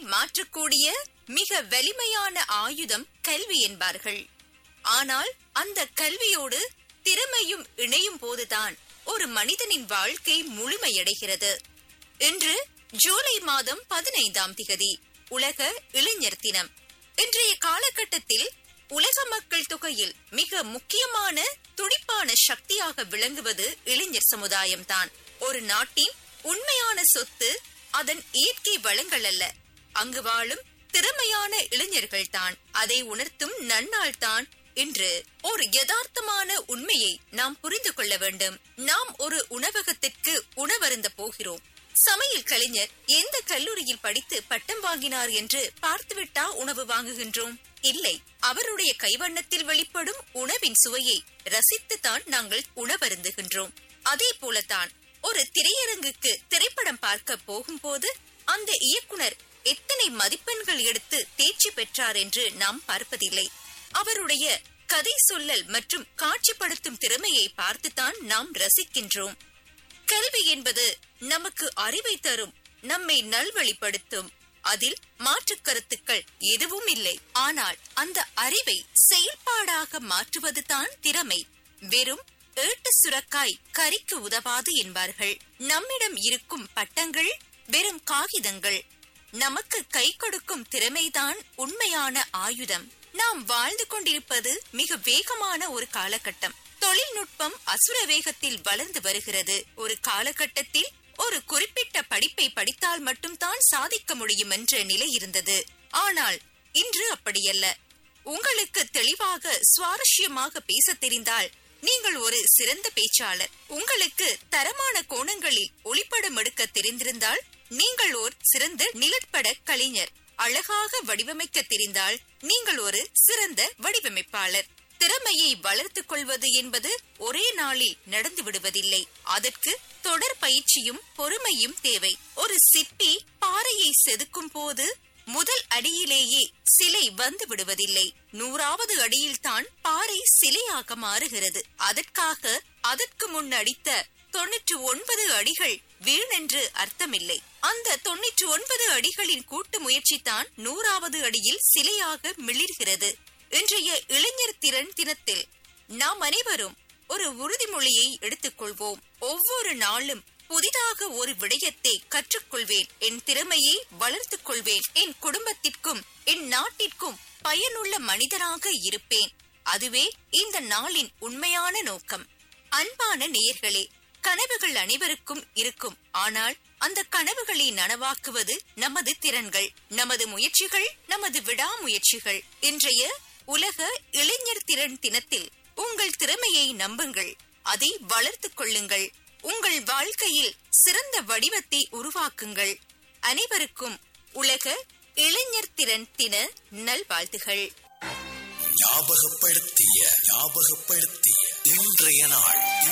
மாற்றக்கூடிய மிக வலிமையான ஆயுதம் கல்வி என்பார்கள் ஆனால் அந்த கல்வியோடு திறமையும் இணையும் போதுதான் ஒரு மனிதனின் வாழ்க்கை முழுமையடைகிறது இன்று ஜூலை மாதம் பதினைந்தாம் திகதி உலக இளைஞர் தினம் இன்றைய காலகட்டத்தில் உலக மக்கள் தொகையில் மிக முக்கியமான துடிப்பான சக்தியாக விளங்குவது இளைஞர் சமுதாயம்தான் ஒரு நாட்டின் உண்மையான சொத்து அதன் இயற்கை வளங்கள் அல்ல அங்கு வாழும் திறமையான இளைஞர்கள் தான் அதை உணர்த்தும் நன்னாள் தான் இன்று ஒரு யதார்த்தமான உண்மையை நாம் புரிந்து கொள்ள வேண்டும் நாம் ஒரு உணவகத்திற்கு உணவருந்த போகிறோம் சமையல் கலைஞர் எந்த கல்லூரியில் படித்து பட்டம் வாங்கினார் என்று பார்த்துவிட்டா உணவு வாங்குகின்றோம் இல்லை அவருடைய கைவண்ணத்தில் வெளிப்படும் உணவின் சுவையை ரசித்துத்தான் நாங்கள் உணவருந்துகின்றோம் அதே போலத்தான் ஒரு திரையரங்குக்கு திரைப்படம் பார்க்க போகும்போது அந்த இயக்குனர் எத்தனை மதிப்பெண்கள் எடுத்து தேர்ச்சி பெற்றார் என்று நாம் பார்ப்பதில்லை அவருடைய கதை சொல்லல் மற்றும் காட்சிப்படுத்தும் திறமையை பார்த்துத்தான் நாம் ரசிக்கின்றோம் கல்வி என்பது நமக்கு அறிவை தரும் நம்மை நல்வழிப்படுத்தும் அதில் மாற்று கருத்துக்கள் எதுவும் இல்லை ஆனால் அந்த அறிவை செயல்பாடாக மாற்றுவதுதான் திறமை வெறும் ஏட்டு சுரக்காய் கறிக்கு உதவாது என்பார்கள் நம்மிடம் இருக்கும் பட்டங்கள் வெறும் காகிதங்கள் நமக்கு கை கொடுக்கும் திறமைதான் உண்மையான ஆயுதம் நாம் வாழ்ந்து கொண்டிருப்பது மிக வேகமான ஒரு காலகட்டம் தொழில்நுட்பம் அசுர வேகத்தில் வளர்ந்து வருகிறது ஒரு காலகட்டத்தில் ஒரு குறிப்பிட்ட படிப்பை படித்தால் மட்டும்தான் சாதிக்க முடியும் என்ற நிலை இருந்தது ஆனால் இன்று அப்படியல்ல உங்களுக்கு தெளிவாக சுவாரஸ்யமாக பேச தெரிந்தால் நீங்கள் ஒரு சிறந்த பேச்சாளர் உங்களுக்கு தரமான கோணங்களில் ஒளிப்படம் எடுக்க தெரிந்திருந்தால் நீங்கள் ஒரு சிறந்த நிலப்பட கலைஞர் அழகாக வடிவமைக்க தெரிந்தால் நீங்கள் ஒரு சிறந்த வடிவமைப்பாளர் திறமையை வளர்த்துக் கொள்வது என்பது ஒரே நாளில் நடந்து விடுவதில்லை அதற்கு தொடர் பயிற்சியும் பொறுமையும் தேவை ஒரு சிற்பி பாறையை செதுக்கும் போது முதல் அடியிலேயே சிலை வந்து விடுவதில்லை நூறாவது அடியில்தான் பாறை சிலையாக மாறுகிறது அதற்காக அதற்கு முன் அடித்த தொன்னூற்று ஒன்பது அடிகள் வீணென்று அர்த்தமில்லை அந்த தொன்னூற்று ஒன்பது அடிகளின் கூட்டு முயற்சிதான் நூறாவது அடியில் சிலையாக மிளிர்கிறது இன்றைய இளைஞர் திறன் தினத்தில் நாம் அனைவரும் ஒரு உறுதிமொழியை எடுத்துக்கொள்வோம் ஒவ்வொரு நாளும் புதிதாக ஒரு விடயத்தை கற்றுக்கொள்வேன் என் திறமையை வளர்த்துக் கொள்வேன் என் குடும்பத்திற்கும் என் நாட்டிற்கும் பயனுள்ள மனிதனாக இருப்பேன் அதுவே இந்த நாளின் உண்மையான நோக்கம் அன்பான நேயர்களே கனவுகள் அனைவருக்கும் இருக்கும் ஆனால் அந்த கனவுகளை நனவாக்குவது நமது திறன்கள் நமது முயற்சிகள் நமது விடாமுயற்சிகள் இன்றைய உலக இளைஞர் திறன் தினத்தில் உங்கள் திறமையை நம்புங்கள் அதை வளர்த்துக் கொள்ளுங்கள் உங்கள் வாழ்க்கையில் சிறந்த வடிவத்தை உருவாக்குங்கள் அனைவருக்கும் உலக இளைஞர் திறன் தின நல்வாழ்த்துகள் ஞாபகப்படுத்திய ஞாபகப்படுத்திய இன்றைய நாள்